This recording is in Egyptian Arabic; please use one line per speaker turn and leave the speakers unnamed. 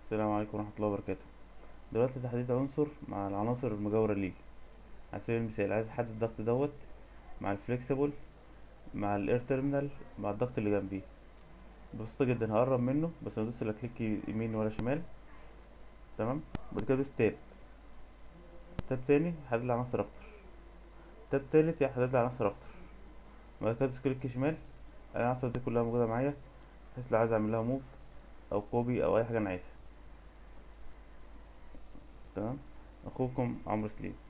السلام عليكم ورحمة الله وبركاته دلوقتي تحديد عنصر مع العناصر المجاورة ليه على سبيل المثال عايز احدد الضغط دوت مع الفليكسيبل مع الاير تيرمينال مع الضغط اللي جنبيه بسيطة جدا هقرب منه بس مدوس لا كليك يمين ولا شمال تمام بعد كده ادوس تاب تاب تاني يحدد لي عناصر اكتر تاب تالت يحدد لي عناصر اكتر بعد كده ادوس كليك شمال العناصر دي كلها موجودة معايا بحيث لو عايز اعمل لها موف او كوبي او اي حاجة انا عايزها تمام اخوكم عمرو سليم